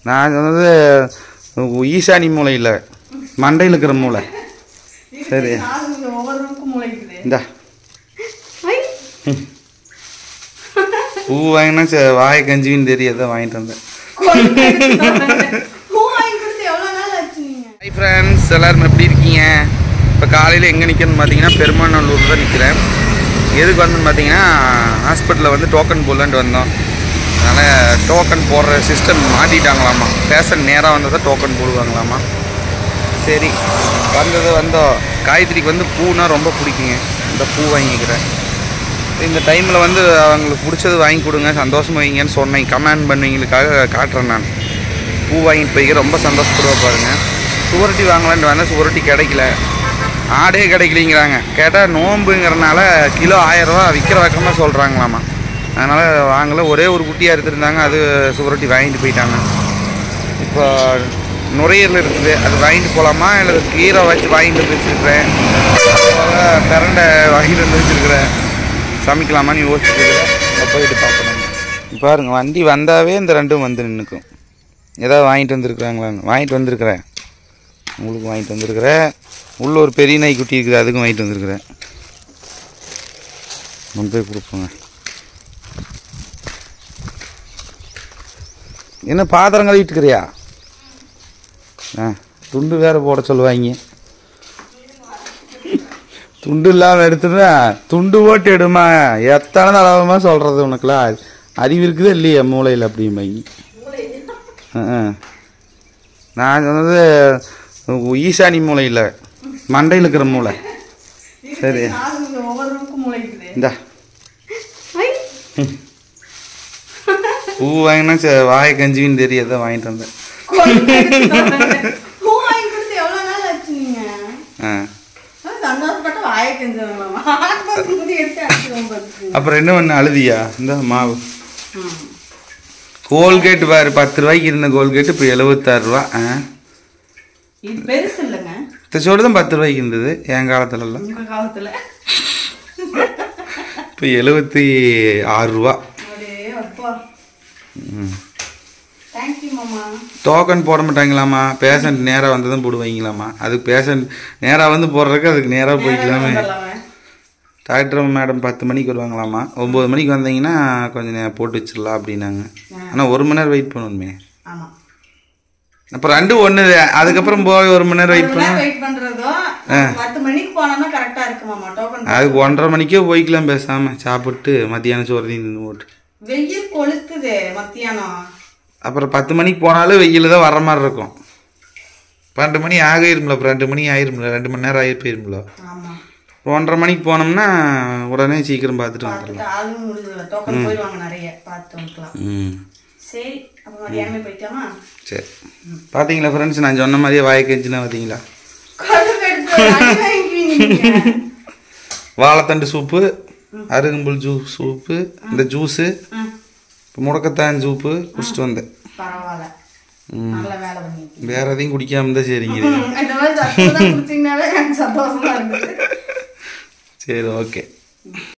நான் சொன்னது ஈசானி மூளை இல்லை மண்டையில் இருக்கிற மூளை சரி நாலு ஒவ்வொருக்கும் முளைக்குது இந்தா ஐ, பூ வாங்கினா சே வாயை கஞ்சின்னு தெரியாத வாங்கிட்டு வந்தேன் கொழுந்து எடுத்துட்டு பூ வாங்கி கொடுத்து எவ்வளவு நாள் ஆச்சு நீங்க ஹை ஃப்ரெண்ட்ஸ் எல்லாரும் எப்படி இருக்கீங்க இப்போ காலையில் எங்கே நிற்கிறேன்னு பார்த்தீங்கன்னா பெருமாநல்லூர் தான் நிற்கிறேன் எதுக்கு வந்தேன்னு பார்த்தீங்கன்னா ஹாஸ்பிட்டலில் வந்து டோக்கன் போடலான்ட்டு வந்தோம் அதனால் டோக்கன் போடுற சிஸ்டம் மாற்றிட்டாங்களாமா பேஷண்ட் நேராக வந்தால் தான் டோக்கன் போடுவாங்களாமா சரி வந்தது வந்தோம் காயத்ரிக்கு வந்து பூனா ரொம்ப பிடிக்குங்க இந்த பூ வாங்கிக்கிறேன் இந்த டைமில் வந்து அவங்களுக்கு பிடிச்சது வாங்கி கொடுங்க சந்தோஷமா வைங்கன்னு சொன்னேன் கமெண்ட் பண்ணுவீங்களுக்காக காட்டுறேன் நான் பூ வாங்கிட்டு போய் ரொம்ப சந்தோஷப்படுவா பாருங்க சுவரொட்டி வாங்கலான்ட்டு வந்தேன் சுவரொட்டி கிடைக்கல ஆடே கிடைக்கலிங்கிறாங்க கேட்டால் நோம்புங்கிறனால கிலோ ஆயிரரூவா விற்கிற பக்கமாக சொல்கிறாங்களாமா அதனால் வாங்கல ஒரே ஒரு குட்டியாக எடுத்துருந்தாங்க அது சுவரொட்டி வாங்கிட்டு போயிட்டாங்க இப்போ நுரையீரல் இருக்குது அது வாங்கிட்டு போகலாமா இல்லை கீரை வச்சு வாங்கிட்டு வந்து வச்சுருக்கிறேன் அதுபோல் பிரண்டை வாங்கிட்டு வந்து வச்சுருக்கிறேன் சமைக்கலாமான்னு யோசிச்சுட்டு இருக்கிறேன் போயிட்டு பார்ப்போம் பாருங்க வண்டி வந்தாவே இந்த ரெண்டும் வந்து நின்றுக்கும் ஏதாவது வாங்கிட்டு வந்திருக்குறாங்களான்னு வாங்கிட்டு வந்திருக்கிறேன் உங்களுக்கு வாங்கிட்டு வந்திருக்கிறேன் உள்ள ஒரு பெரிய நாய் குட்டி இருக்குது அதுக்கும் வாங்கிட்டு வந்திருக்கிறேன் கொண்டு போய் கொடுப்போங்க என்ன பாத்திரம் கழுவிட்டு இருக்கிறியா ஆ துண்டு வேற போட சொல்லுவாங்க துண்டு இல்லாமல் எடுத்துனா துண்டு போட்டு எடுமா எத்தனை தடவைமா சொல்கிறது உனக்குலாம் அறிவு இருக்குதா இல்லையா மூளையில் அப்படிம்பாங்க ஆ ஆ. நான் சொன்னது ஈசானி மூளை இல்லை மண்டையில் இருக்கிற மூளை சரி நாலு ஒவ்வொருக்கும் முளைக்குது இந்தா ஐ, பூ வாங்கினா சே வாயை கஞ்சின்னு தெரியாத வாங்கிட்டு வந்தேன் கொழுந்து எடுத்துட்டு பூ வாங்கி கொடுத்து எவ்வளவு நாள் ஆச்சு நீங்க ஆ அதான் சந்தோஷப்பட்டு வாயை கெஞ்சுவாங்களாமா ஆஸ்பத்திரி எடுத்து அடிச்சுவோம் பார்த்துக்கு அப்புறம் என்ன பண்ண அழுதியா இந்த மாவு கோல்கேட் பாரு பத்து ரூபாய்க்கு இருந்த கோல்கேட் இப்போ எழுபத்தாறு ரூபா ஆ இது பெருசு இல்லைங்க தச்சோடு தான் பத்து ரூபாய்க்கு இருந்தது என் காலத்துலலாம் உங்க காலத்துல இப்போ எழுபத்தி ஆறு ரூபா அப்படியே அப்பா தேங்க்யூ மாமா டோக்கன் போட மாட்டாங்களாமா பேஷண்ட் நேராக வந்ததும் போடுவாங்களாமா அதுக்கு பேஷண்ட் நேராக வந்து போடுறதுக்கு அதுக்கு நேராக போய்க்கலாமே வந்துடலாமே. டாக்டர் மேடம் பத்து மணிக்கு வருவாங்களாமா ஒம்பது மணிக்கு வந்தீங்கன்னா கொஞ்சம் நேரம் போட்டு வச்சிடலாம் அப்படின்னாங்க ஆனால் ஒரு மணி நேரம் வெயிட் பண்ணணுமே ஆமா அப்புறம் ரெண்டு ஒன்று அதுக்கப்புறம் போய் ஒரு மணி நேரம் வெயிட் பண்ண வெயிட் பண்றதும் பத்து மணிக்கு போனோம்னா கரெக்டா இருக்கு மாமா டோக்கன் அதுக்கு ஒன்றரை மணிக்கே போய்க்கலாம் பேசாமல் சாப்பிட்டு மத்தியானம் சோறு நின்று போட்டு வெயில் கொளுத்துது மத்தியானம் அப்புறம் பத்து மணிக்கு போனாலும் வெயில் தான் வர மாதிரி இருக்கும் பன்னெண்டு மணி ஆகிரும்ல அப்புறம் ரெண்டு மணி ஆயிரும்ல ரெண்டு மணி நேரம் ஆகி போயிரும்ல ஆமா ஒன்றரை மணிக்கு போனோம்னா உடனே சீக்கிரம் பார்த்துட்டு வந்துடலாம் பார்த்துட்டு ஆளும் முடிஞ்சது டோக்கன் போயிடுவாங்க நிறைய பார்த்து வந்துக்கலாம் ம் சரி அப்ப மதியானமே போயிட்டாமா சரி பார்த்தீங்களா ஃப்ரெண்ட்ஸ் நான் சொன்ன மாதிரியே வாயை கெஞ்சினா பார்த்தீங்களா கடுகு எடுத்து அடி வாங்கிக்குவீங்க நீங்க. வாழைத்தண்டு சூப்பு அருகம்புல் ஜூ சூப்பு இந்த ஜூஸு ம், முடக்கத்தான் சூப்பு குடிச்சிட்டு வந்தேன் பரவாயில்ல நல்ல வேலை பண்ணிருக்கீங்க வேற எதையும் குடிக்காம தான் சரிங்க ம், இந்த மாதிரி சத்தம் குடிச்சீங்கனாலே எனக்கு சந்தோஷமா இருக்குது சரி ஓகே